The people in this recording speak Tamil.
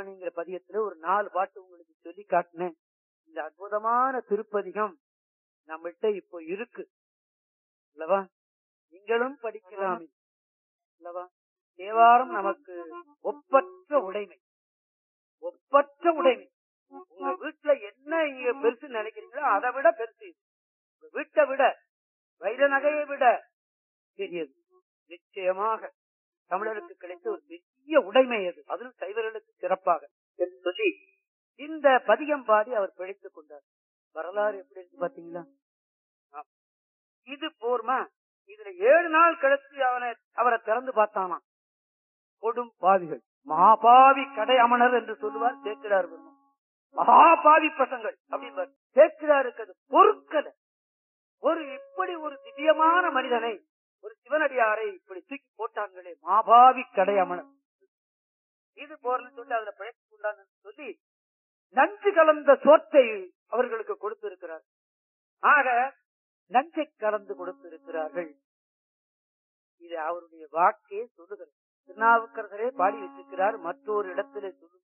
மணிங்கிற பதியத்துல ஒரு நாலு பாட்டு உங்களுக்கு சொல்லி காட்டினேன் இந்த அற்புதமான திருப்பதிகம் நம்மகிட்ட இப்போ இருக்கு அல்லவா நீங்களும் படிக்கலாமே அல்லவா தேவாரம் நமக்கு ஒப்பற்ற உடைமை ஒப்பற்ற உடைமை உங்க வீட்டுல என்ன இங்க பெருசு நினைக்கிறீங்களோ அதை விட பெருசு இது. உங்க வீட்டை விட வைர நகையை விட பெரியது நிச்சயமாக தமிழருக்கு கிடைத்த ஒரு பெரிய உடைமை அது அதிலும் சைவர்களுக்கு சிறப்பாக என்று சொல்லி இந்த பதிகம் பாடி அவர் பிழைத்துக் கொண்டார் வரலாறு எப்படி இருக்கு பாத்தீங்களா ஆம். இது போர்மா இதுல ஏழு நாள் கழிச்சு அவனை அவரை திறந்து பார்த்தானா கொடும் பாவிகள் மகாபாவி கடை அமணர் என்று சொல்லுவார் சேர்க்கிறார் பெருமான். மகாபாவி பசங்கள் அப்படிம்பார் சேர்க்கிறாருக்கு அது பொறுக்கல ஒரு இப்படி ஒரு திவ்யமான மனிதனை ஒரு சிவனடியாரை இப்படி தூக்கி போட்டாங்களே மாபாவி கடை அமணர் இது போறன்னு சொல்லி அதுல பிழைத்துக் கொண்டான்னு சொல்லி நஞ்சு கலந்த சோற்றை அவர்களுக்கு கொடுத்திருக்கிறார் ஆக நஞ்சை கலந்து கொடுத்திருக்கிறார்கள் இது அவருடைய வாக்கே சொல்லுகிறது திருநாவுக்கரசரே பாடி வச்சிருக்கிறார் மற்றொரு இடத்திலே சொல்லும்